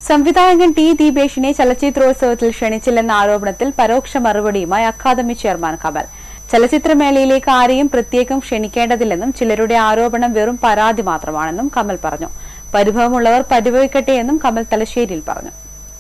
സംവിധായകൻ ടി ദീപേഷിനെ ചലച്ചിത്രോത്സവത്തിൽ ക്ഷണിച്ചില്ലെന്ന ആരോപണത്തിൽ പരോക്ഷ മറുപടിയുമായി അക്കാദമി ചെയർമാൻ കമൽ ചലച്ചിത്രമേളയിലേക്ക് ആരെയും പ്രത്യേകം ക്ഷണിക്കേണ്ടതില്ലെന്നും ചിലരുടെ ആരോപണം വെറും പരാതി മാത്രമാണെന്നും കമൽ പറഞ്ഞു പരിഭവമുള്ളവർ പരിഭവിക്കട്ടെ എന്നും കമൽ തലശ്ശേരിയിൽ പറഞ്ഞു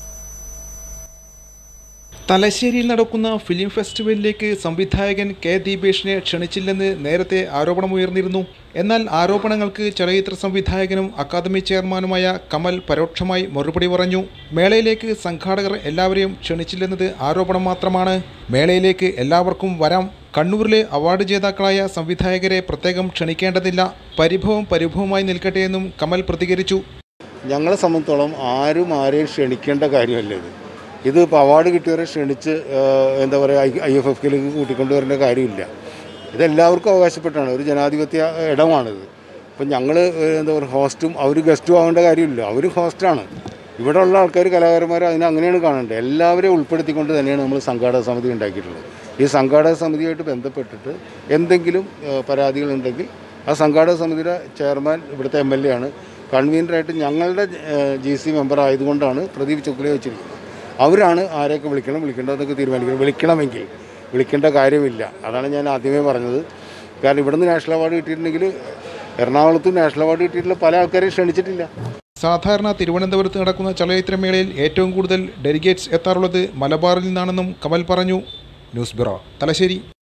തലശ്ശേരിയിൽ നടക്കുന്ന ഫിലിം ഫെസ്റ്റിവലിലേക്ക് സംവിധായകൻ കെ ദീപേഷിനെ ക്ഷണിച്ചില്ലെന്ന് നേരത്തെ ആരോപണമുയർന്നിരുന്നു എന്നാൽ ആരോപണങ്ങൾക്ക് ചലച്ചിത്ര സംവിധായകനും അക്കാദമി ചെയർമാനുമായ കമൽ പരോക്ഷമായി മറുപടി പറഞ്ഞു മേളയിലേക്ക് സംഘാടകർ എല്ലാവരെയും ക്ഷണിച്ചില്ലെന്നത് ആരോപണം മാത്രമാണ് മേളയിലേക്ക് എല്ലാവർക്കും വരാം കണ്ണൂരിലെ അവാർഡ് ജേതാക്കളായ സംവിധായകരെ പ്രത്യേകം ക്ഷണിക്കേണ്ടതില്ല പരിഭവം പരിഭവമായി നിൽക്കട്ടെ എന്നും കമൽ പ്രതികരിച്ചു ഞങ്ങളെ സംബന്ധിച്ചോളം ആരും ആരെയും ക്ഷണിക്കേണ്ട കാര്യമല്ല ഇത് ഇത് ഇപ്പോൾ അവാർഡ് കിട്ടിയവരെ ക്ഷണിച്ച് ഏഹ്, എന്താ പറയുക ഐ ഐ എഫ് എഫ് കെയിലേക്ക് കൂട്ടിക്കൊണ്ടുവരേണ്ട കാര്യമില്ല ഇതെല്ലാവർക്കും അവകാശപ്പെട്ടാണ് ഒരു ജനാധിപത്യ ഇടമാണിത് ഇപ്പം ഞങ്ങൾ എന്താ പറയുക ഹോസ്റ്റും അവർ ഗസ്റ്റും ആവേണ്ട കാര്യമില്ല അവർ ഹോസ്റ്റാണ് ഇവിടെ ഉള്ള ആൾക്കാർ കലാകാരന്മാർ അതിനെ അങ്ങനെയാണ് കാണേണ്ടത് എല്ലാവരെയും ഉൾപ്പെടുത്തിക്കൊണ്ട് തന്നെയാണ് നമ്മൾ സംഘാടക സമിതി ഉണ്ടാക്കിയിട്ടുള്ളത് ഈ സംഘാടക സമിതിയായിട്ട് ബന്ധപ്പെട്ടിട്ട് എന്തെങ്കിലും ഏഹ്, പരാതികളുണ്ടെങ്കിൽ ആ സംഘാടക സമിതിയുടെ ചെയർമാൻ ഇവിടുത്തെ എം എൽ എ ആണ് കൺവീനറായിട്ട് ഞങ്ങളുടെ ജി സി മെമ്പർ ആയതുകൊണ്ടാണ് പ്രദീപ് ചുക്ലിയെ വെച്ചിരിക്കുന്നത് അവരാണ് ആരെയൊക്കെ വിളിക്കണം വിളിക്കേണ്ടതൊക്കെ തീരുമാനിക്കണം വിളിക്കണമെങ്കിൽ വിളിക്കേണ്ട കാര്യമില്ല അതാണ് ഞാൻ ആദ്യമേ പറഞ്ഞത് കാരണം ഇവിടുന്ന് നാഷണൽ അവാർഡ് കിട്ടിയിട്ടുണ്ടെങ്കിൽ എറണാകുളത്തും നാഷണൽ അവാർഡ് കിട്ടിയിട്ടുള്ള പല ആൾക്കാരെയും ക്ഷണിച്ചിട്ടില്ല സാധാരണ തിരുവനന്തപുരത്ത് നടക്കുന്ന ചലച്ചിത്രമേളയിൽ ഏറ്റവും കൂടുതൽ ഡെലിഗേറ്റ്സ് എത്താറുള്ളത് മലബാറിൽ നിന്നാണെന്നും കമൽ പറഞ്ഞു ന്യൂസ് ബ്യൂറോ തലശ്ശേരി